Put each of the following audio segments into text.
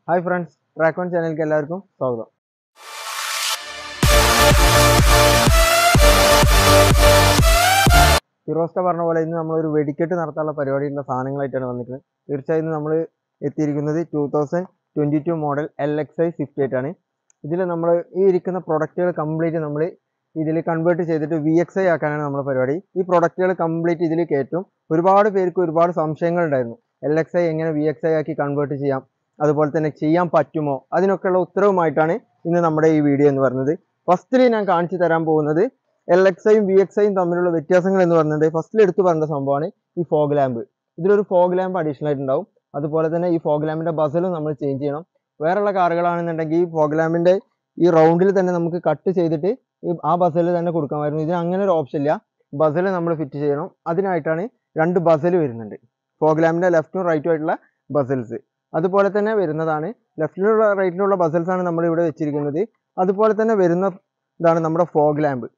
hi friends track one ചാനലിലേക്ക് എല്ലാവർക്കും സ്വാഗതം ഫിറോസ്ക പറഞ്ഞ പോലെ ഇന്ന് നമ്മളൊരു വെടിക്കെട്ട് നടത്താനുള്ള പരിപാടിയുള്ള സാധനങ്ങളായിട്ടാണ് വന്നിരിക്കുന്നത് തീർച്ചയായും നമ്മൾ എത്തിയിരിക്കുന്നത് two thousand twenty two model L X I fifty eight ആണ് ഇതിൽ നമ്മൾ ഈ ഇരിക്കുന്ന പ്രൊഡക്റ്റുകൾ കംപ്ലീറ്റ് നമ്മൾ ഇതിൽ കൺവേർട്ട് ചെയ്തിട്ട് വി എക്സ് ഐ ആക്കാനാണ് നമ്മുടെ പരിപാടി ഈ പ്രൊഡക്റ്റുകൾ കംപ്ലീറ്റ് ഇതിൽ കയറ്റും ഒരുപാട് പേർക്ക് ഒരുപാട് സംശയങ്ങൾ ഉണ്ടായിരുന്നു എൽ എക്സ് ഐ എങ്ങനെ വി എക്സ് ഐ ആക്കി കൺവേർട്ട് ചെയ്യാം അതുപോലെ തന്നെ ചെയ്യാൻ പറ്റുമോ അതിനൊക്കെയുള്ള ഉത്തരവുമായിട്ടാണ് ഇന്ന് നമ്മുടെ ഈ വീഡിയോ എന്ന് പറയുന്നത് ഫസ്റ്റിൽ ഞാൻ കാണിച്ചു തരാൻ പോകുന്നത് എൽ എക്സ് ഐയും വി എക്സ് ഐയും തമ്മിലുള്ള വ്യത്യാസങ്ങൾ എന്ന് പറയുന്നത് ഫസ്റ്റിൽ എടുത്തു പറഞ്ഞ സംഭവമാണ് ഈ ഫോഗ് ലാമ്പ് ഇതിലൊരു ഫോഗ് ലാമ്പ് അഡീഷണൽ ആയിട്ടുണ്ടാവും അതുപോലെ തന്നെ ഈ ഫോഗ് ലാമ്പിന്റെ ബസലും നമ്മൾ ചേഞ്ച് ചെയ്യണം വേറെയുള്ള കാറുകളാണെന്നുണ്ടെങ്കിൽ ഈ ഫോഗ് ലാമ്പിന്റെ ഈ റൗണ്ടിൽ തന്നെ നമുക്ക് കട്ട് ചെയ്തിട്ട് ഈ ആ ബസൽ തന്നെ കൊടുക്കാമായിരുന്നു ഇതിന് അങ്ങനെ ഒരു ഓപ്ഷൻ ഇല്ല ബസൽ നമ്മൾ ഫിറ്റ് ചെയ്യണം അതിനായിട്ടാണ് രണ്ട് ബസൽ വരുന്നുണ്ട് ഫോഗ് ലാമ്പിന്റെ ലെഫ്റ്റും റൈറ്റും ആയിട്ടുള്ള ബസൽസ് അതുപോലെ തന്നെ വരുന്നതാണ് ലെഫ്റ്റിലുള്ള റൈറ്റിലുള്ള ബസൽസ് ആണ് നമ്മൾ ഇവിടെ വെച്ചിരിക്കുന്നത് അതുപോലെ തന്നെ വരുന്ന ഇതാണ് നമ്മുടെ ഫോഗ് ലാമ്പ്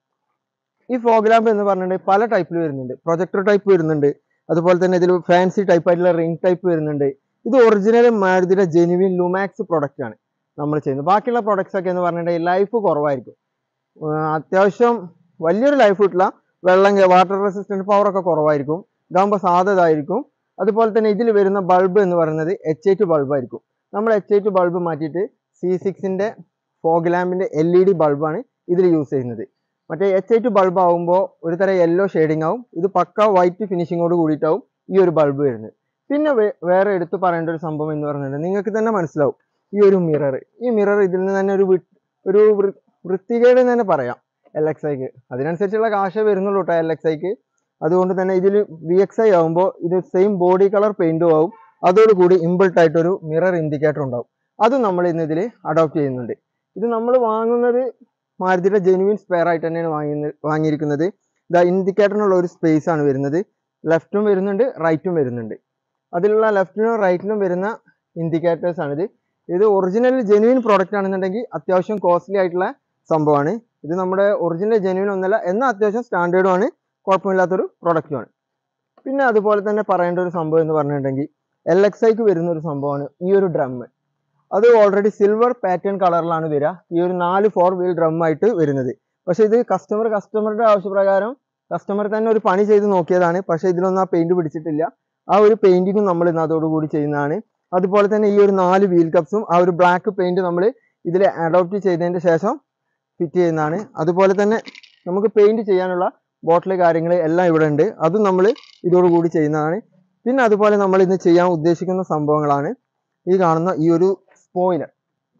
ഈ ഫോഗ് ലാമ്പ് എന്ന് പറഞ്ഞിട്ടുണ്ടെങ്കിൽ പല ടൈപ്പിൽ വരുന്നുണ്ട് പ്രൊജക്ടർ ടൈപ്പ് വരുന്നുണ്ട് അതുപോലെ തന്നെ ഇതിൽ ഫാൻസി ടൈപ്പ് ആയിട്ടുള്ള റിംഗ് ടൈപ്പ് വരുന്നുണ്ട് ഇത് ഒറിജിനൽ മാരുതിയുടെ ജെനുവിൻ ലുമാക്സ് പ്രൊഡക്റ്റ് ആണ് നമ്മൾ ചെയ്യുന്നത് ബാക്കിയുള്ള പ്രൊഡക്ട്സ് ഒക്കെ എന്ന് പറഞ്ഞിട്ടുണ്ടെങ്കിൽ ലൈഫ് കുറവായിരിക്കും ആഹ് അത്യാവശ്യം വലിയൊരു ലൈഫ് കിട്ടില്ല വെള്ളം വാട്ടർ റെസിസ്റ്റൻറ്റ് പവർ ഒക്കെ കുറവായിരിക്കും ഇതാകുമ്പോൾ സാധ്യതായിരിക്കും അതുപോലെ തന്നെ ഇതിൽ വരുന്ന ബൾബ് എന്ന് പറയുന്നത് എച്ച് എയ്റ്റ് ബൾബ് ആയിരിക്കും നമ്മൾ എച്ച് എയ്റ്റ് ബൾബ് മാറ്റിയിട്ട് സി സിക്സിൻ്റെ ഫോഗ് ലാമ്പിൻ്റെ എൽ ഇ ഡി ബൾബാണ് ഇതിൽ യൂസ് ചെയ്യുന്നത് മറ്റേ എച്ച് എയ്റ്റ് ബൾബ് ആകുമ്പോൾ ഒരു തരം യെല്ലോ ഷെയ്ഡിങ് ആവും ഇത് പക്ക വൈറ്റ് ഫിനിഷിങ്ങോട് കൂടിയിട്ടാവും ഈ ഒരു ബൾബ് വരുന്നത് പിന്നെ വേ- വേറെ എടുത്ത് പറയേണ്ട ഒരു സംഭവം എന്ന് പറയുന്നത് നിങ്ങൾക്ക് തന്നെ മനസ്സിലാവും ഈ ഒരു മിറർ ഈ മിറർ ഇതിൽ നിന്ന് തന്നെ ഒരു വി- ഒരു വൃ- വൃത്തികേട് എന്ന് തന്നെ പറയാം എൽ എക്സ് ഐക്ക് അതിനനുസരിച്ചുള്ള കാശേ വരുന്നുള്ളൂ കേട്ടോ എൽ എക്സ് ഐക്ക് അതുകൊണ്ട് തന്നെ ഇതിൽ വി എക്സ് ഐ ആകുമ്പോൾ ഇത് സെയിം ബോഡി കളർ പെയിന്റും ആവും അതോടുകൂടി ഇമ്പിൾട്ട് ആയിട്ടൊരു മിറർ ഇൻഡിക്കേറ്റർ ഉണ്ടാവും അത് നമ്മൾ ഇന്ന് ഇതിൽ അഡോപ്റ്റ് ചെയ്യുന്നുണ്ട് ഇത് നമ്മൾ വാങ്ങുന്നത് മാരുതിയുടെ ജെനുവിൻ സ്പെയർ ആയിട്ട് തന്നെയാണ് വാങ്ങുന്നത് വാങ്ങിയിരിക്കുന്നത് ദ ഇൻഡിക്കേറ്ററിനുള്ള ഒരു സ്പേസ് ആണ് വരുന്നത് ലെഫ്റ്റും വരുന്നുണ്ട് റൈറ്റും വരുന്നുണ്ട് അതിലുള്ള ലെഫ്റ്റിനും റൈറ്റിനും വരുന്ന ഇൻഡിക്കേറ്റേഴ്സ് ആണിത് ഇത് ഒറിജിനൽ ജെനുവിൻ പ്രോഡക്റ്റ് ആണെന്നുണ്ടെങ്കിൽ അത്യാവശ്യം കോസ്റ്റ്ലി ആയിട്ടുള്ള സംഭവമാണ് ഇത് നമ്മുടെ ഒറിജിനൽ ജെനുവിൻ ഒന്നല്ല എന്നാൽ അത്യാവശ്യം സ്റ്റാൻഡേർഡും ആണ് കുഴപ്പമില്ലാത്തൊരു പ്രൊഡക്റ്റുമാണ് പിന്നെ അതുപോലെ തന്നെ പറയേണ്ട ഒരു സംഭവം എന്ന് പറഞ്ഞിട്ടുണ്ടെങ്കിൽ എൽ എക്സ് ഐക്ക് വരുന്ന ഒരു സംഭവമാണ് ഈ ഒരു ഡ്രം അത് ഓൾറെഡി സിൽവർ പാറ്റേൺ കളറിലാണ് വരിക ഈ ഒരു നാല് ഫോർ വീൽ ഡ്രം ആയിട്ട് വരുന്നത് പക്ഷെ ഇത് കസ്റ്റമർ കസ്റ്റമറുടെ ആവശ്യപ്രകാരം കസ്റ്റമർ തന്നെ ഒരു പണി ചെയ്ത് നോക്കിയതാണ് പക്ഷെ ഇതിലൊന്നും ആ പെയിന്റ് പിടിച്ചിട്ടില്ല ആ ഒരു പെയിന്റിങ്ങും നമ്മൾ ഇന്ന് അതോടുകൂടി ചെയ്യുന്നതാണ് അതുപോലെ തന്നെ ഈ ഒരു നാല് വീൽ കപ്സും ആ ഒരു ബ്ലാക്ക് പെയിന്റ് നമ്മൾ ഇതിൽ അഡോപ്റ്റ് ചെയ്തതിന് ശേഷം ഫിറ്റ് ചെയ്യുന്നതാണ് അതുപോലെ തന്നെ നമുക്ക് പെയിന്റ് ചെയ്യാനുള്ള ബോട്ടിൽ കാര്യങ്ങൾ എല്ലാം ഇവിടെ ഉണ്ട് അതും നമ്മൾ ഇതോടുകൂടി ചെയ്യുന്നതാണ് പിന്നെ അതുപോലെ നമ്മൾ ഇന്ന് ചെയ്യാൻ ഉദ്ദേശിക്കുന്ന സംഭവങ്ങളാണ് ഈ കാണുന്ന ഈ ഒരു സ്പോയിലർ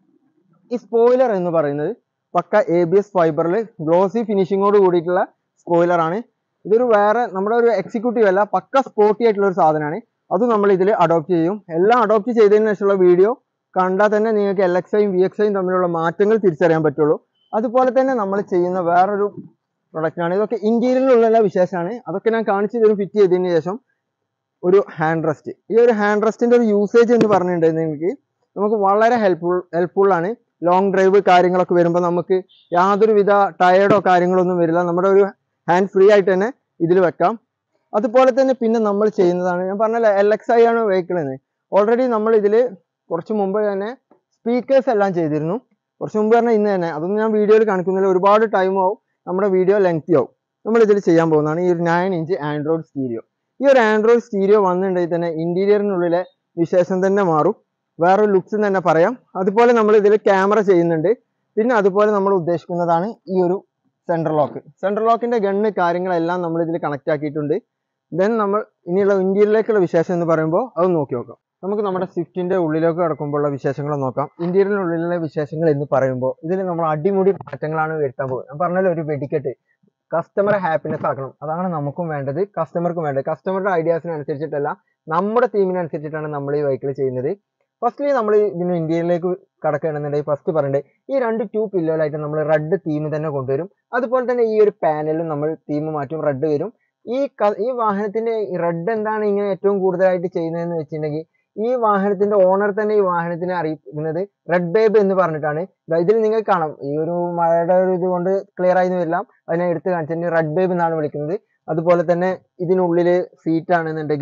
ഈ സ്പോയിലർ എന്ന് പറയുന്നത് പക്ക എ ബി എസ് ഫൈബറിൽ ഗ്ലോസി ഫിനിഷിങ്ങോട് കൂടിയിട്ടുള്ള സ്പോയിലർ ആണ് ഇതൊരു വേറെ നമ്മുടെ ഒരു എക്സിക്യൂട്ടീവ് അല്ല പക്ക സ്പോർട്ടി ആയിട്ടുള്ള ഒരു സാധനമാണ് അത് നമ്മൾ ഇതിൽ അഡോപ്റ്റ് ചെയ്യും എല്ലാം അഡോപ്റ്റ് ചെയ്തതിന് ശേഷമുള്ള വീഡിയോ കണ്ടാൽ തന്നെ നിങ്ങൾക്ക് എൽ എക്സ് ഐയും വി എക്സ് ഐയും തമ്മിലുള്ള മാറ്റങ്ങൾ തിരിച്ചറിയാൻ പറ്റുള്ളൂ അതുപോലെ തന്നെ നമ്മൾ ചെയ്യുന്ന വേറൊരു പ്രൊഡക്റ്റ് ആണ് ഇതൊക്കെ ഇന്റീരിയറിലുള്ള വിശേഷമാണ് അതൊക്കെ ഞാൻ കാണിച്ചു തരും ഫിറ്റ് ചെയ്തതിന് ശേഷം ഒരു ഹാൻഡ് റെസ്റ്റ് ഈ ഒരു ഹാൻഡ് റെസ്റ്റിന്റെ ഒരു യൂസേജ് എന്ന് പറഞ്ഞിട്ടുണ്ടെങ്കിൽ നമുക്ക് വളരെ ഹെൽപ്ഫുൾ ഹെൽപ്ഫുൾ ആണ് ലോങ് ഡ്രൈവ് കാര്യങ്ങളൊക്കെ വരുമ്പോൾ നമുക്ക് യാതൊരുവിധ ടയേർഡോ കാര്യങ്ങളൊന്നും വരില്ല നമ്മുടെ ഒരു ഹാൻഡ് ഫ്രീ ആയിട്ട് തന്നെ ഇതിൽ വെക്കാം അതുപോലെ തന്നെ പിന്നെ നമ്മൾ ചെയ്യുന്നതാണ് ഞാൻ പറഞ്ഞല്ലോ എൽ എക്സ് ഐ ആണ് വെഹിക്കിൾ എന്ന് ഓൾറെഡി നമ്മൾ ഇതിൽ കുറച്ച് മുമ്പ് തന്നെ സ്പീക്കേഴ്സ് എല്ലാം ചെയ്തിരുന്നു കുറച്ച് മുമ്പ് പറഞ്ഞാൽ ഇന്ന് തന്നെ അതൊന്നും ഞാൻ വീഡിയോയിൽ കാണിക്കുന്നില്ല ഒരുപാട് ടൈം ആവും നമ്മുടെ വീഡിയോ ലെങ്തി ആവും നമ്മൾ ഇതിൽ ചെയ്യാൻ പോകുന്നതാണ് ഈ ഒരു നയൻ ഇഞ്ച് ആൻഡ്രോയിഡ് സ്റ്റീരിയോ ഈ ഒരു ആൻഡ്രോയിഡ് സ്റ്റീരിയോ വന്നിട്ടുണ്ടെങ്കിൽ തന്നെ ഇന്റീരിയറിനുള്ളിലെ വിശേഷം തന്നെ മാറും വേറെ ലുക്സ് തന്നെ പറയാം അതുപോലെ നമ്മൾ ഇതിൽ ക്യാമറ ചെയ്യുന്നുണ്ട് പിന്നെ അതുപോലെ നമ്മൾ ഉദ്ദേശിക്കുന്നതാണ് ഈ ഒരു സെൻട്രൽ ലോക്ക് സെൻട്രൽ ലോക്കിന്റെ ഗണ്ണ് കാര്യങ്ങളെല്ലാം നമ്മൾ ഇതിൽ കണക്ട് ആക്കിയിട്ടുണ്ട് ദെൻ നമ്മൾ ഇനിയുള്ള ഇന്ത്യയിലേക്കുള്ള വിശേഷം എന്ന് പറയുമ്പോൾ അത് നോക്കി നോക്കാം നമുക്ക് നമ്മുടെ സ്വിഫ്റ്റിന്റെ ഉള്ളിലേക്ക് കിടക്കുമ്പോഴുള്ള വിശേഷങ്ങൾ നോക്കാം ഇന്ത്യയിലുള്ളിലെ വിശേഷങ്ങൾ എന്ന് പറയുമ്പോൾ ഇതിൽ നമ്മൾ അടിമുടി മാറ്റങ്ങളാണ് വരുത്താൻ പോകുന്നത് ഞാൻ പറഞ്ഞല്ലോ ഒരു വെടിക്കെട്ട് കസ്റ്റമറെ ഹാപ്പിനെസ് ആക്കണം അതാണ് നമുക്കും വേണ്ടത് കസ്റ്റമർക്കും വേണ്ടത് കസ്റ്റമറുടെ ഐഡിയാസിനനുസരിച്ചിട്ടല്ല നമ്മുടെ തീമിനനുസരിച്ചിട്ടാണ് നമ്മൾ ഈ വെഹിക്കിൾ ചെയ്യുന്നത് ഫസ്റ്റ്ലി നമ്മൾ ഇതിന് ഇന്ത്യയിലേക്ക് കടക്കുകയാണെന്നുണ്ടെങ്കിൽ ഫസ്റ്റ് പറയണ്ടേ ഈ രണ്ട് ടു പില്ലോയിലായിട്ട് നമ്മൾ റെഡ് തീം തന്നെ കൊണ്ടുവരും അതുപോലെ തന്നെ ഈ ഒരു പാനലും നമ്മൾ തീം മാറ്റും റെഡ് വരും ഈ ക- ഈ വാഹനത്തിന്റെ റെഡ് എന്താണ് ഇങ്ങനെ ഏറ്റവും കൂടുതലായിട്ട് ചെയ്യുന്നതെന്ന് വെച്ചിട്ടുണ്ടെങ്കിൽ ഈ വാഹനത്തിന്റെ ഓണർ തന്നെ ഈ വാഹനത്തിനെ അറിയിക്കുന്നത് റെഡ് ബേബ് എന്ന് പറഞ്ഞിട്ടാണ് ദാ ഇതിൽ നിങ്ങൾ കാണാം ഈ ഒരു മഴയുടെ ഒരു ഇത് കൊണ്ട് ക്ലിയർ ആയി വരില്ല അതിനെ എടുത്ത് കാണിച്ചിട്ട് റെഡ് ബേബ് എന്നാണ് വിളിക്കുന്നത് അതുപോലെ തന്നെ ഇതിനുള്ളിൽ സീറ്റ് ആണെന്നുണ്ടെങ്കിലും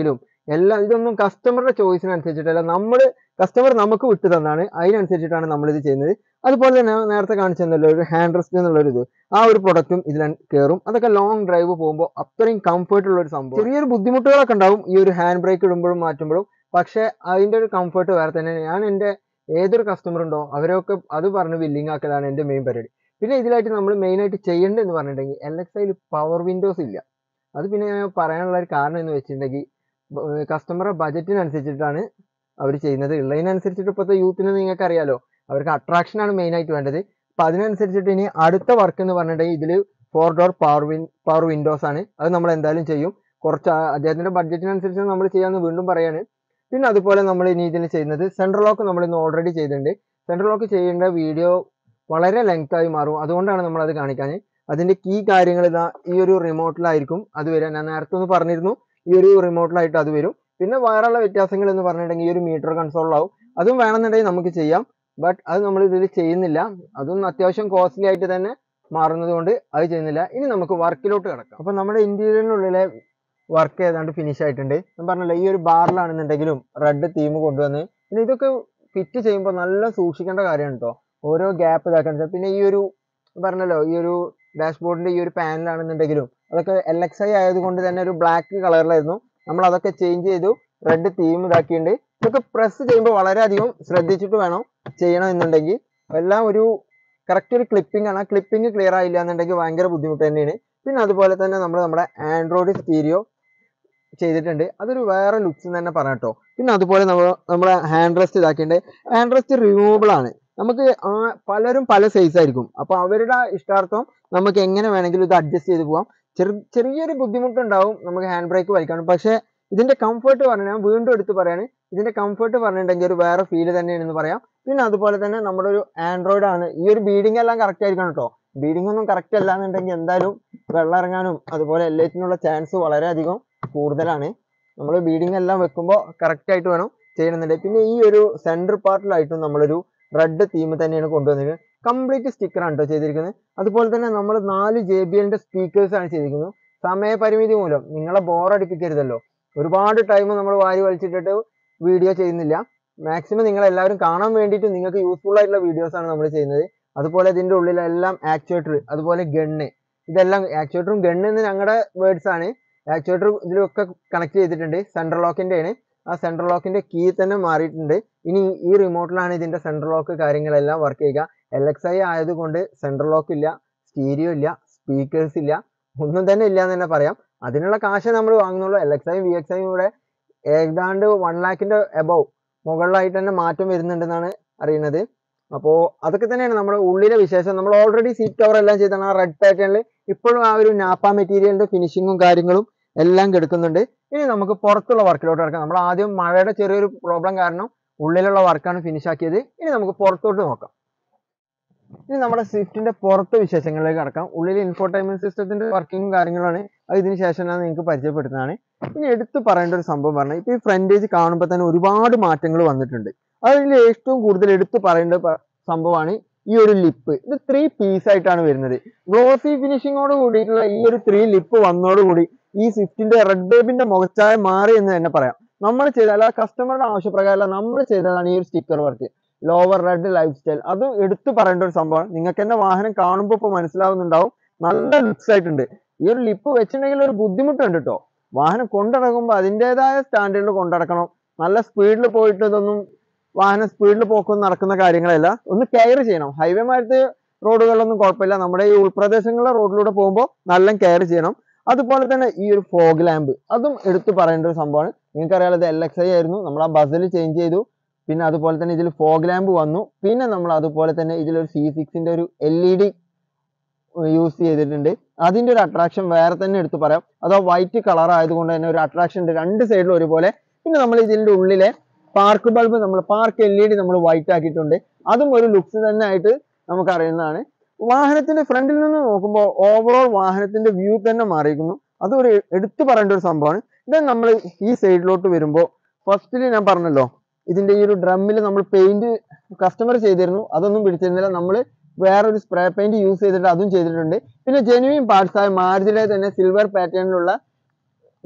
എല്ലാം ഇതൊന്നും കസ്റ്റമറുടെ ചോയ്സിനനുസരിച്ചിട്ടല്ല നമ്മൾ കസ്റ്റമർ നമുക്ക് വിട്ടു തന്നാണ് അതിനനുസരിച്ചിട്ടാണ് നമ്മൾ ഇത് ചെയ്യുന്നത് അതുപോലെ തന്നെ നേരത്തെ കാണിച്ചല്ലോ ഒരു ഹാൻഡ് റെസ്റ്റ് എന്നുള്ള ഒരു ഇത് ആ ഒരു പ്രൊഡക്റ്റും ഇതിൽ കയറും അതൊക്കെ ലോങ് ഡ്രൈവ് പോകുമ്പോൾ അത്രയും കംഫർട്ട് ഉള്ള ഒരു സംഭവം ചെറിയൊരു ബുദ്ധിമുട്ടുകളൊക്കെ ഉണ്ടാവും ഈ ഒരു ഹാൻഡ് ബ്രേക്ക് ഇടുമ്പോഴും മാറ്റുമ്പോഴും പക്ഷേ അതിന്റെ ഒരു കംഫർട്ട് വേറെ തന്നെ ഞാൻ എൻ്റെ ഏതൊരു കസ്റ്റമർ ഉണ്ടോ അവരൊക്കെ അത് പറഞ്ഞ് ബില്ലിംഗ് ആക്കലാണ് എൻ്റെ മെയിൻ പരിപാടി പിന്നെ ഇതിലായിട്ട് നമ്മൾ മെയിൻ ആയിട്ട് ചെയ്യേണ്ടത് എന്ന് പറഞ്ഞിട്ടുണ്ടെങ്കിൽ എൽ എക്സ് ഐയിൽ പവർ വിൻഡോസ് ഇല്ല അത് പിന്നെ ഞാൻ പറയാനുള്ള ഒരു കാരണം എന്ന് വെച്ചിട്ടുണ്ടെങ്കിൽ കസ്റ്റമറുടെ ബജറ്റിനനുസരിച്ചിട്ടാണ് അവർ ചെയ്യുന്നത് ഉള്ളതിനനുസരിച്ചിട്ട് ഇപ്പോഴത്തെ യൂത്തിന് നിങ്ങൾക്ക് അറിയാലോ അവർക്ക് അട്രാക്ഷൻ ആണ് മെയിൻ ആയിട്ട് വേണ്ടത് അപ്പൊ അതിനനുസരിച്ചിട്ട് ഇനി അടുത്ത വർക്ക് എന്ന് പറഞ്ഞിട്ടുണ്ടെങ്കിൽ ഇതിൽ four door power win power windows ആണ് അത് നമ്മൾ എന്തായാലും ചെയ്യും കുറച്ച് ആ- അദ്ദേഹത്തിന്റെ ബഡ്ജറ്റിനനുസരിച്ച് നമ്മൾ ചെയ്യാമെന്ന് വീണ്ടും പറയാണ് പിന്നെ അതുപോലെ നമ്മൾ ഇനി ഇതിൽ ചെയ്യുന്നത് സെൻട്രൽ ലോക്ക് നമ്മൾ ഇന്ന് ഓൾറെഡി ചെയ്തിട്ടുണ്ട് സെൻട്രൽ ലോക്ക് ചെയ്യേണ്ട വീഡിയോ വളരെ ലെങ്ത് ആയി മാറും അതുകൊണ്ടാണ് നമ്മൾ അത് കാണിക്കാൻ അതിന്റെ കീ കാര്യങ്ങൾ ഇതാ ഈ ഒരു റിമോട്ടിലായിരിക്കും അത് വരിക ഞാൻ നേരത്തെ ഒന്ന് പറഞ്ഞിരുന്നു ഈ ഒരു റിമോട്ടിലായിട്ട് അത് വരും പിന്നെ വേറെയുള്ള വ്യത്യാസങ്ങൾ എന്ന് പറഞ്ഞിട്ടുണ്ടെങ്കിൽ ഈ ഒരു മീറ്റർ കൺസോളിലാവും അതും വേണമെന്നുണ്ടെങ്കിൽ നമുക്ക് ചെയ്യാം ബട്ട് അത് നമ്മൾ ഇതിൽ ചെയ്യുന്നില്ല അതും അത്യാവശ്യം കോസ്റ്റ്ലി ആയിട്ട് തന്നെ മാറുന്നത് കൊണ്ട് അത് ചെയ്യുന്നില്ല ഇനി നമുക്ക് വർക്കിലോട്ട് കിടക്കാം അപ്പൊ നമ്മുടെ ഇന്റീരിയറിനുള്ളിലെ വർക്ക് ഏതാണ്ട് ഫിനിഷ് ആയിട്ടുണ്ട് ഞാൻ പറഞ്ഞല്ലോ ഈ ഒരു ബാറിലാണെന്നുണ്ടെങ്കിലും റെഡ് തീം കൊണ്ടുവന്ന് പിന്നെ ഇതൊക്കെ ഫിറ്റ് ചെയ്യുമ്പോൾ നല്ല സൂക്ഷിക്കേണ്ട കാര്യമാണ് കേട്ടോ ഓരോ ഗ്യാപ്പ് ഇതാക്കണം പിന്നെ ഈ ഒരു പറഞ്ഞല്ലോ ഈ ഒരു ഡാഷ്ബോർഡിന്റെ ഈ ഒരു പാനലാണെന്നുണ്ടെങ്കിലും അതൊക്കെ എൽ എക്സ് ഐ ആയതുകൊണ്ട് തന്നെ ഒരു ബ്ലാക്ക് കളറിലായിരുന്നു നമ്മൾ അതൊക്കെ ചേഞ്ച് ചെയ്തു റെഡ് തീം ഇതാക്കിയിട്ടുണ്ട് ഇതൊക്കെ പ്രസ് ചെയ്യുമ്പോൾ വളരെയധികം ശ്രദ്ധിച്ചിട്ട് വേണം ചെയ്യണം എന്നുണ്ടെങ്കിൽ എല്ലാം ഒരു കറക്റ്റ് ഒരു ക്ലിപ്പിംഗ് ആണ് ആ ക്ലിപ്പിംഗ് ക്ലിയർ ആയില്ല എന്നുണ്ടെങ്കിൽ ഭയങ്കര ബുദ്ധിമുട്ട് തന്നെയാണ് പിന്നെ അതുപോലെ തന്നെ നമ്മൾ നമ്മുടെ ആൻഡ്രോയിഡ് സ്റ്റീരിയോ ചെയ്തിട്ടുണ്ട് അതൊരു വേറെ ലുക്സ് തന്നെ പറയാം കേട്ടോ പിന്നെ അതുപോലെ നമ്മൾ നമ്മുടെ ഹാൻഡ് റെസ്റ്റ് ഇതാക്കിയിട്ടുണ്ട് ഹാൻഡ് റെസ്റ്റ് റിമൂവബിൾ ആണ് നമുക്ക് ആ പലരും പല സൈസ് ആയിരിക്കും അപ്പൊ അവരുടെ ഇഷ്ടാർത്ഥം നമുക്ക് എങ്ങനെ വേണമെങ്കിലും ഇത് അഡ്ജസ്റ്റ് ചെയ്ത് പോവാം ചെറു ചെറിയൊരു ബുദ്ധിമുട്ടുണ്ടാവും നമുക്ക് ഹാൻഡ് ബ്രേക്ക് വലിക്കാനും പക്ഷേ ഇതിന്റെ കംഫർട്ട് പറഞ്ഞാൽ ഞാൻ വീണ്ടും എടുത്ത് പറയാണ് ഇതിന്റെ കംഫർട്ട് പറഞ്ഞിട്ടുണ്ടെങ്കിൽ ഒരു വേറെ ഫീൽ തന്നെയാണെന്ന് പറയാം പിന്നെ അതുപോലെ തന്നെ നമ്മുടെ ഒരു ആൻഡ്രോയിഡ് ആണ് ഈ ഒരു ബീഡിംഗ് എല്ലാം കറക്റ്റ് ആയിരിക്കണം കേട്ടോ ബീഡിംഗ് ഒന്നും കറക്റ്റ് അല്ല എന്നുണ്ടെങ്കിൽ എന്തായാലും വെള്ളം ഇറങ്ങാനും അതുപോലെ എല്ലാറ്റിനുള്ള ചാൻസ് വളരെയധികം കൂടുതലാണ് നമ്മൾ ബീഡിംഗ് എല്ലാം വെക്കുമ്പോൾ കറക്റ്റ് ആയിട്ട് വേണം ചെയ്യണമെന്നുണ്ടെങ്കിൽ പിന്നെ ഈ ഒരു സെൻറ്റർ പാർട്ടിലായിട്ടും നമ്മളൊരു റെഡ് തീം തന്നെയാണ് കൊണ്ടുവന്നിരിക്കുന്നത് കംപ്ലീറ്റ് സ്റ്റിക്കറാണ് കേട്ടോ ചെയ്തിരിക്കുന്നത് അതുപോലെ തന്നെ നമ്മൾ നാല് ജെ ബി എല്ലിന്റെ സ്പീക്കേഴ്സ് ആണ് ചെയ്തിരിക്കുന്നത് സമയപരിമിതി മൂലം നിങ്ങളെ ബോറടിപ്പിക്കരുതല്ലോ ഒരുപാട് ടൈം നമ്മൾ വാരി വലിച്ചിട്ടിട്ട് വീഡിയോ ചെയ്യുന്നില്ല മാക്സിമം നിങ്ങൾ എല്ലാവരും കാണാൻ വേണ്ടിയിട്ട് നിങ്ങൾക്ക് യൂസ്ഫുൾ ആയിട്ടുള്ള വീഡിയോസ് ആണ് നമ്മൾ ചെയ്യുന്നത് അതുപോലെ ഇതിന്റെ ഉള്ളിലെല്ലാം ആക്ച്വേറ്റർ അതുപോലെ ഗണ്ണ് ഇതെല്ലാം ആക്ച്വേറ്ററും ഗണ്ണ് എന്ന് ഞങ്ങളുടെ വേർഡ്സ് ആണ് ആക്ച്വേറ്റർ ഇതിലൊക്കെ കണക്ട് ചെയ്തിട്ടുണ്ട് സെൻട്രൽ ലോക്കിന്റെ ആണ് ആ സെൻട്രൽ ലോക്കിന്റെ കീ തന്നെ മാറിയിട്ടുണ്ട് ഇനി ഈ റിമോട്ടിലാണ് ഇതിന്റെ സെൻട്രൽ ലോക്ക് കാര്യങ്ങളെല്ലാം വർക്ക് ചെയ്യുക എൽ എക്സ് ഐ ആയതുകൊണ്ട് സെൻട്രൽ ലോക്ക് ഇല്ല സ്റ്റീരിയോ ഇല്ല സ്പീക്കേഴ്സ് ഇല്ല ഒന്നും തന്നെ ഇല്ല എന്ന് തന്നെ പറയാം അതിനുള്ള കാശ് നമ്മൾ വാങ്ങുന്നുള്ളൂ L X I V X I ഇവിടെ ഏതാണ്ട് വൺ ലാക്കിന്റെ എബവ് മുകളിലായിട്ട് തന്നെ മാറ്റം വരുന്നുണ്ടെന്നാണ് അറിയുന്നത് അപ്പോൾ അതൊക്കെ തന്നെയാണ് നമ്മുടെ ഉള്ളിലെ വിശേഷം നമ്മൾ ഓൾറെഡി സീറ്റ് കവർ എല്ലാം ചെയ്താണ് ആ റെഡ് പാറ്റേണിൽ ഇപ്പോഴും ആ ഒരു നാപ്പ മെറ്റീരിയലിന്റെ ഫിനിഷിങ്ങും കാര്യങ്ങളും എല്ലാം കിടക്കുന്നുണ്ട് ഇനി നമുക്ക് പുറത്തുള്ള വർക്കിലോട്ട് കിടക്കാം നമ്മൾ ആദ്യം മഴയുടെ ചെറിയൊരു പ്രോബ്ലം കാരണം ഉള്ളിലുള്ള വർക്കാണ് ഫിനിഷ് ആക്കിയത് ഇനി നമുക്ക് പുറത്തോട്ട് നോക്കാം ഇനി നമ്മുടെ സ്വിഫ്റ്റിന്റെ പുറത്ത് വിശേഷങ്ങളിലേക്ക് കടക്കാം ഉള്ളിൽ ഇൻഫോർടൈൻമെന്റ് സിസ്റ്റത്തിന്റെ വർക്കിങ്ങും കാര്യങ്ങളാണ് അത് ഇതിന് ശേഷം ഞാൻ നിങ്ങൾക്ക് പരിചയപ്പെടുത്തുന്നതാണ് ഇനി എടുത്തു പറയേണ്ട ഒരു സംഭവം പറഞ്ഞാൽ ഇപ്പൊ ഈ ഫ്രണ്ടേജ് കാണുമ്പോൾ തന്നെ ഒരുപാട് മാറ്റങ്ങൾ വന്നിട്ടുണ്ട് അതിൽ ഏറ്റവും കൂടുതൽ എടുത്തു പറയേണ്ട പ- സംഭവമാണ് ഈ ഒരു ലിപ്പ് ഇത് ത്രീ പീസ് ആയിട്ടാണ് വരുന്നത് ഗ്ലോസി ഫിനിഷിങ്ങോട് കൂടിയിട്ടുള്ള ഈ ഒരു ത്രീ ലിപ്പ് വന്നതോടുകൂടി ഈ സ്വിഫ്റ്റിന്റെ റെഡ് ബേബിന്റെ മുഖച്ചായ മാറി എന്ന് തന്നെ പറയാം നമ്മൾ ചെയ്ത അല്ല കസ്റ്റമറുടെ ആവശ്യപ്രകാരം നമ്മൾ ചെയ്തതാണ് ഈ ഒരു sticker work lower red lifestyle അത് എടുത്തു പറയേണ്ട ഒരു സംഭവം നിങ്ങൾക്ക് തന്നെ വാഹനം കാണുമ്പോൾ ഇപ്പോൾ മനസ്സിലാവുന്നുണ്ടാവും നല്ല ലുക്സ് ആയിട്ടുണ്ട് ഈ ഒരു ലിപ്പ് വെച്ചിട്ടുണ്ടെങ്കിൽ ഒരു ബുദ്ധിമുട്ടുണ്ട് കേട്ടോ വാഹനം കൊണ്ടടക്കുമ്പോൾ അതിൻ്റെതായ സ്റ്റാൻഡേർഡിൽ കൊണ്ടടക്കണം നല്ല സ്പീഡിൽ പോയിട്ട് ഇതൊന്നും വാഹനം സ്പീഡിൽ പോക്കൊന്നും നടക്കുന്ന കാര്യങ്ങളല്ല ഒന്ന് കെയർ ചെയ്യണം ഹൈവേ മാരത്ത് റോഡുകളിലൊന്നും കുഴപ്പമില്ല നമ്മുടെ ഈ ഉൾപ്രദേശങ്ങളിലെ റോഡിലൂടെ പോകുമ്പോൾ നല്ല കെയർ ചെയ്യണം അതുപോലെ തന്നെ ഈ ഒരു ഫോഗ് ലാമ്പ് അതും എടുത്തു പറയേണ്ട ഒരു സംഭവമാണ് നിങ്ങൾക്കറിയാലോ ഇത് എൽ എക്സ് ഐ ആയിരുന്നു നമ്മൾ ആ ബസ്സിൽ ചേഞ്ച് ചെയ്തു പിന്നെ അതുപോലെ തന്നെ ഇതിൽ ഫോഗ് ലാമ്പ് വന്നു പിന്നെ നമ്മൾ അതുപോലെ തന്നെ ഇതിലൊരു സി സിക്സിന്റെ ഒരു എൽ ഇ ഡി യൂസ് ചെയ്തിട്ടുണ്ട് അതിന്റെ ഒരു അട്രാക്ഷൻ വേറെ തന്നെ എടുത്തു പറയാം അത് ആ വൈറ്റ് കളർ ആയതുകൊണ്ട് തന്നെ ഒരു അട്രാക്ഷൻ ഉണ്ട് രണ്ട് സൈഡിലും ഒരുപോലെ പിന്നെ നമ്മൾ ഇതിന്റെ ഉള്ളിലെ പാർക്ക് ബൾബ് നമ്മൾ പാർക്ക് എൽ ഇ ഡി നമ്മൾ വൈറ്റ് ആക്കിയിട്ടുണ്ട് അതും ഒരു ലുക്സ് തന്നെ ആയിട്ട് നമുക്ക് അറിയുന്നതാണ് വാഹനത്തിന്റെ ഫ്രണ്ടിൽ നിന്ന് നോക്കുമ്പോൾ ഓവറോൾ വാഹനത്തിന്റെ വ്യൂ തന്നെ മാറിയിരിക്കുന്നു അതൊരു എടുത്തു പറയേണ്ട ഒരു സംഭവമാണ് ഇത് നമ്മൾ ഈ സൈഡിലോട്ട് വരുമ്പോൾ ഫസ്റ്റിൽ ഞാൻ പറഞ്ഞല്ലോ ഇതിന്റെ ഈ ഒരു ഡ്രമ്മിൽ നമ്മൾ പെയിന്റ് കസ്റ്റമർ ചെയ്തിരുന്നു അതൊന്നും പിടിച്ചിരുന്നില്ല നമ്മൾ വേറൊരു സ്പ്രേ പെയിന്റ് യൂസ് ചെയ്തിട്ട് അതും ചെയ്തിട്ടുണ്ട് പിന്നെ ജെനുവിൻ പാർട്സ് ആയ മാരുതിയിലെ തന്നെ സിൽവർ പാറ്റേണിലുള്ള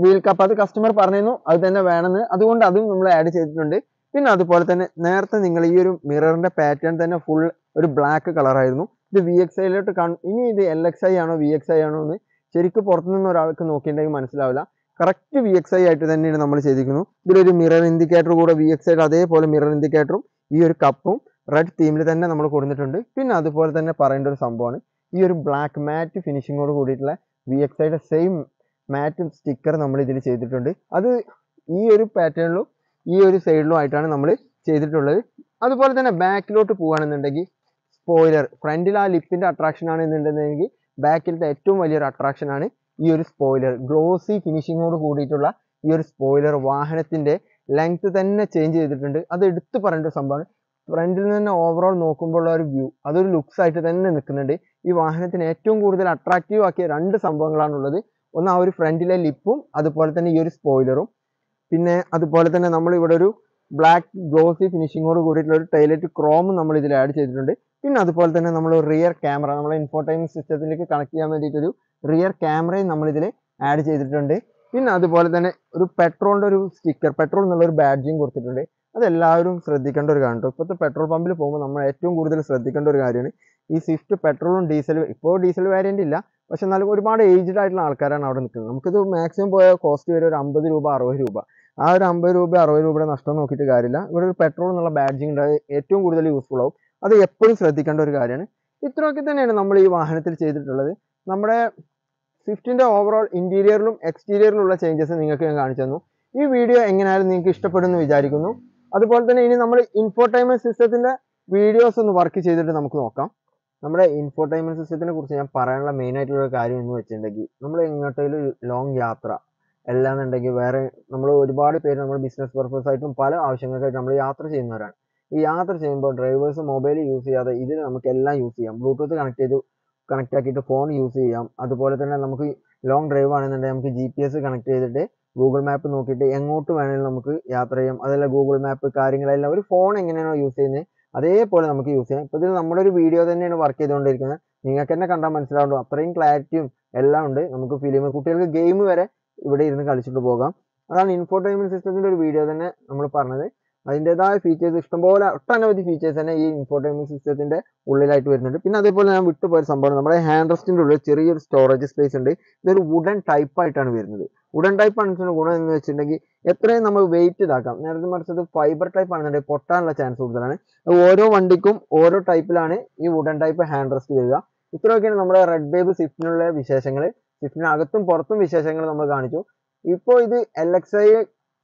വീൽ കപ്പ് അത് കസ്റ്റമർ പറഞ്ഞിരുന്നു അത് തന്നെ വേണമെന്ന് അതുകൊണ്ട് അതും നമ്മൾ ആഡ് ചെയ്തിട്ടുണ്ട് പിന്നെ അതുപോലെ തന്നെ നേരത്തെ നിങ്ങൾ ഈ ഒരു മിററിന്റെ പാറ്റേൺ തന്നെ ഫുൾ ഒരു ബ്ലാക്ക് കളറായിരുന്നു ഇത് വി എക്സ് ഐയിലോട്ട് കാണും ഇനി ഇത് എൽ എക്സ് ഐ ആണോ വി എക്സ് ഐ ആണോ എന്ന് ശരിക്കും പുറത്തുനിന്ന് ഒരാൾക്ക് നോക്കിയിട്ടുണ്ടെങ്കിൽ മനസ്സിലാവില്ല കറക്റ്റ് വി എക്സ് ഐ ആയിട്ട് തന്നെയാണ് നമ്മൾ ചെയ്തിരിക്കുന്നു ഇതിലൊരു മിറർ ഇൻഡിക്കേറ്റർ കൂടെ വി എക്സ് ഐയുടെ അതേപോലെ മിറർ ഇൻഡിക്കേറ്ററും ഈ ഒരു കപ്പും റെഡ് തീമിൽ തന്നെ നമ്മൾ കൊടുത്തിട്ടുണ്ട് പിന്നെ അതുപോലെ തന്നെ പറയേണ്ട ഒരു സംഭവമാണ് ഈ ഒരു ബ്ലാക്ക് മാറ്റ് ഫിനിഷിങ്ങോട് കൂടിയിട്ടുള്ള വി എക്സ് ഐയുടെ സെയിം മാറ്റ് സ്റ്റിക്കർ നമ്മൾ ഇതിൽ ചെയ്തിട്ടുണ്ട് അത് ഈ ഒരു പാറ്റേണിലും ഈ ഒരു സൈഡിലും ആയിട്ടാണ് നമ്മൾ ചെയ്തിട്ടുള്ളത് അതുപോലെ തന്നെ ബാക്കിലോട്ട് പോകുകയാണെന്നുണ്ടെങ്കിൽ സ്പോയിലർ ഫ്രണ്ടിൽ ആ ലിപ്പിന്റെ അട്രാക്ഷൻ ആണ് എന്നുണ്ടെങ്കിൽ ബാക്കിലത്തെ ഏറ്റവും വലിയൊരു അട്രാക്ഷൻ ആണ് ഈ ഒരു സ്പോയിലർ ഗ്ലോസി ഫിനിഷിങ്ങോട് കൂടിയിട്ടുള്ള ഈ ഒരു സ്പോയിലർ വാഹനത്തിന്റെ ലെങ്ത് തന്നെ ചേഞ്ച് ചെയ്തിട്ടുണ്ട് അത് എടുത്തു പറയേണ്ട ഒരു സംഭവമാണ് ഫ്രണ്ടിൽ നിന്ന് ഓവറോൾ നോക്കുമ്പോൾ ഉള്ള ഒരു വ്യൂ അതൊരു ലുക്സ് ആയിട്ട് തന്നെ നിൽക്കുന്നുണ്ട് ഈ വാഹനത്തിന് ഏറ്റവും കൂടുതൽ അട്രാക്റ്റീവ് ആക്കിയ രണ്ട് സംഭവങ്ങളാണുള്ളത് ഒന്ന് ആ ഒരു ഫ്രണ്ടിലെ ലിപ്പും അതുപോലെ തന്നെ ഈ ഒരു സ്പോയിലറും പിന്നെ അതുപോലെ തന്നെ നമ്മൾ ഇവിടെ ഒരു ബ്ലാക്ക് ഗ്ലോസി ഫിനിഷിങ്ങോട് കൂടിയിട്ടുള്ള ഒരു ടൈലറ്റ് ക്രോമും നമ്മൾ ഇതിൽ ആഡ് ചെയ്തിട്ടുണ്ട് പിന്നെ അതുപോലെ തന്നെ നമ്മൾ റിയർ ക്യാമറ നമ്മളെ ഇൻഫോർടൈൻമെന്റ് സിസ്റ്റത്തിലേക്ക് കണക്ട് ചെയ്യാൻ വേണ്ടിയിട്ടൊരു റിയർ ക്യാമറയും നമ്മൾ ഇതിൽ ആഡ് ചെയ്തിട്ടുണ്ട് പിന്നെ അതുപോലെ തന്നെ ഒരു പെട്രോളിന്റെ ഒരു സ്റ്റിക്കർ പെട്രോൾ എന്നുള്ള ഒരു ബാഡ്ജിങ് കൊടുത്തിട്ടുണ്ട് അത് എല്ലാവരും ശ്രദ്ധിക്കേണ്ട ഒരു കാര്യം കേട്ടോ ഇപ്പോഴത്തെ പെട്രോൾ പമ്പിൽ പോകുമ്പോൾ നമ്മൾ ഏറ്റവും കൂടുതൽ ശ്രദ്ധിക്കേണ്ട ഒരു കാര്യമാണ് ഈ സ്വിഫ്റ്റ് പെട്രോളും ഡീസലും ഇപ്പോൾ ഡീസൽ വേരിയന്റ് ഇല്ല പക്ഷെ എന്നാലും ഒരുപാട് ഏജ്ഡ് ആയിട്ടുള്ള ആൾക്കാരാണ് അവിടെ നിൽക്കുന്നത് നമുക്കിത് മാക്സിമം പോയ കോസ്റ്റ് വരെ ഒരു അമ്പത് രൂപ അറുപത് രൂപ ആ ഒരു അമ്പത് രൂപ അറുപത് രൂപയുടെ നഷ്ടം നോക്കിയിട്ട് കാര്യമില്ല ഇവിടെ ഒരു പെട്രോൾ എന്നുള്ള ബാഡ്ജിങ് ഉണ്ട് അത് ഏറ്റവും കൂടുതൽ യൂസ്ഫുൾ ആവും അത് എപ്പോഴും ശ്രദ്ധിക്കേണ്ട ഒരു കാര്യമാണ് ഇത്രയൊക്കെ തന്നെയാണ് നമ്മൾ ഈ വാഹനത്തിൽ ചെയ്തിട്ടുള്ളത് നമ്മുടെ സ്വിഫ്റ്റിന്റെ ഓവറോൾ ഇന്റീരിയറിലും എക്സ്റ്റീരിയറിലുള്ള ചേഞ്ചസ് നിങ്ങൾക്ക് ഞാൻ കാണിച്ചു തന്നു ഈ വീഡിയോ എങ്ങനെയായാലും നിങ്ങൾക്ക് ഇഷ്ടപ്പെടുമെന്ന് വിചാരിക്കുന്നു അതുപോലെ തന്നെ ഇനി നമ്മൾ ഇൻഫോർടൈൻമെന്റ് സിസ്റ്റത്തിന്റെ വീഡിയോസ് ഒന്ന് വർക്ക് ചെയ്തിട്ട് നമുക്ക് നോക്കാം നമ്മുടെ ഇൻഫോർടൈൻമെന്റ് സിസ്റ്റത്തിനെ കുറിച്ച് ഞാൻ പറയാനുള്ള മെയിൻ ആയിട്ടുള്ള ഒരു കാര്യം എന്ന് വെച്ചിട്ടുണ്ടെങ്കിൽ നമ്മൾ എങ്ങോട്ടേലും ലോങ് യാത്ര അല്ലാന്നുണ്ടെങ്കിൽ വേറെ നമ്മൾ ഒരുപാട് പേര് നമ്മൾ ബിസിനസ് പർപ്പസ് ആയിട്ടും പല ആവശ്യങ്ങൾക്കായിട്ട് നമ്മൾ യാത്ര ചെയ്യുന്നവരാണ് ഈ യാത്ര ചെയ്യുമ്പോൾ ഡ്രൈവേഴ്സ് മൊബൈൽ യൂസ് ചെയ്യാതെ ഇതിൽ നമുക്ക് എല്ലാം യൂസ് ചെയ്യാം ബ്ലൂടൂത്ത് കണക്ട് ചെയ്ത് കണക്ട് ആക്കിയിട്ട് ഫോൺ യൂസ് ചെയ്യാം അതുപോലെ തന്നെ നമുക്ക് ലോങ് ഡ്രൈവ് ആണെന്നുണ്ടെങ്കിൽ നമുക്ക് ജി പി എസ് കണക്ട് ചെയ്തിട്ട് ഗൂഗിൾ മാപ്പ് നോക്കിയിട്ട് എങ്ങോട്ട് വേണമെങ്കിലും നമുക്ക് യാത്ര ചെയ്യാം അതല്ല ഗൂഗിൾ മാപ്പ് കാര്യങ്ങളെല്ലാം ഒരു ഫോൺ എങ്ങനെയാണോ യൂസ് ചെയ്യുന്നത് അതേപോലെ നമുക്ക് യൂസ് ചെയ്യാം ഇപ്പോൾ ഇത് നമ്മുടെ ഒരു വീഡിയോ തന്നെയാണ് വർക്ക് ചെയ്തുകൊണ്ടിരിക്കുന്നത് നിങ്ങൾക്ക് തന്നെ കണ്ടാൽ മനസ്സിലാവുള്ളൂ അത്രയും ക്ലാരിറ്റിയും എല്ലാം ഉണ്ട് നമുക്ക് ഫിലിം കുട്ടികൾക്ക് ഗെയിം വരെ ഇവിടെ ഇരുന്ന് കളിച്ചിട്ട് പോകാം അതാണ് ഇൻഫോർടൈൻമെന്റ് സിസ്റ്റത്തിന്റെ ഒരു വീഡിയോ തന്നെ നമ്മൾ പറഞ്ഞത് അതിൻ്റെതായ ഫീച്ചേഴ്സ് ഇഷ്ടംപോലെ ഒട്ടനവധി ഫീച്ചേഴ്സ് തന്നെ ഈ ഇൻഫോർടൈൻമെന്റ് സിസ്റ്റത്തിന്റെ ഉള്ളിലായിട്ട് വരുന്നുണ്ട് പിന്നെ അതേപോലെ ഞാൻ വിട്ടുപോയ സംഭവം നമ്മുടെ ഹാൻഡ് റെസ്റ്റിന്റെ ഉള്ളിൽ ചെറിയൊരു സ്റ്റോറേജ് സ്പേസ് ഉണ്ട് ഇതൊരു വുഡൻ ടൈപ്പ് ആയിട്ടാണ് വരുന്നത് വുഡൻ ടൈപ്പ് ആണ് ഗുണം എന്ന് വെച്ചിട്ടുണ്ടെങ്കിൽ എത്രയും നമ്മൾ വെയിറ്റ് ഇതാക്കാം നേരത്തെ മറിച്ചത് ഫൈബർ ടൈപ്പ് ആണെന്നുണ്ടെങ്കിൽ പൊട്ടാനുള്ള ചാൻസ് കൂടുതലാണ് അത് ഓരോ വണ്ടിക്കും ഓരോ ടൈപ്പിലാണ് ഈ വുഡൻ ടൈപ്പ് ഹാൻഡ് റെസ്റ്റ് വരിക ഇത്രയൊക്കെയാണ് നമ്മുടെ റെഡ് ബേബ് സ്വിഫ്റ്റിനുള്ള വിശേഷങ്ങൾ സ്വിഫ്റ്റിന് അകത്തും പുറത്തും വിശേഷങ്ങൾ നമ്മൾ കാണിച്ചു ഇപ്പോൾ ഇത് L X I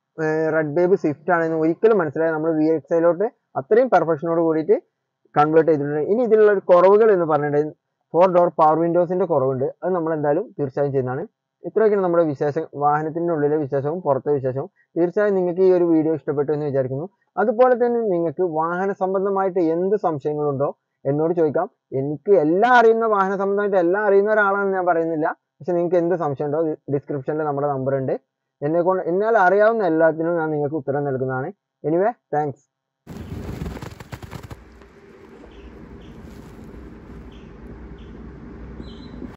red babe Swift ആണെന്ന് ഒരിക്കലും മനസ്സിലായി നമ്മൾ വി എക്സ് ഐയിലോട്ട് അത്രയും പെർഫെക്ഷനോട് കൂടിയിട്ട് കൺവേർട്ട് ചെയ്തിട്ടുണ്ട് ഇനി ഇതിലുള്ള ഒരു കുറവുകൾ എന്ന് പറഞ്ഞിട്ടുണ്ടെങ്കിൽ ഫോർ ഡോർ പവർ വിൻഡോസിന്റെ കുറവുണ്ട് അത് നമ്മൾ എന്തായാലും തീർച്ചയായും ചെയ്യുന്നതാണ് ഇത്രയൊക്കെയാണ് നമ്മുടെ വിശേഷം വാഹനത്തിന്റെ ഉള്ളിലെ വിശേഷവും പുറത്തെ വിശേഷവും തീർച്ചയായും നിങ്ങൾക്ക് ഈ ഒരു വീഡിയോ ഇഷ്ടപ്പെട്ടു എന്ന് വിചാരിക്കുന്നു അതുപോലെ തന്നെ നിങ്ങൾക്ക് വാഹന സംബന്ധമായിട്ട് എന്ത് സംശയങ്ങളുണ്ടോ എന്നോട് ചോദിക്കാം എനിക്ക് എല്ലാം അറിയുന്ന വാഹന സംബന്ധമായിട്ട് എല്ലാം അറിയുന്ന ഒരാളാണെന്ന് ഞാൻ പറയുന്നില്ല പക്ഷെ നിങ്ങൾക്ക് എന്ത് സംശയം ഉണ്ടോ ഡിസ്ക്രിപ്ഷനിൽ നമ്മുടെ നമ്പർ ഉണ്ട് എന്നെ കൊണ്ട് എന്നാൽ അറിയാവുന്ന എല്ലാത്തിനും ഞാൻ നിങ്ങൾക്ക് ഉത്തരം നൽകുന്നതാണ് എനിവേ താങ്ക്സ്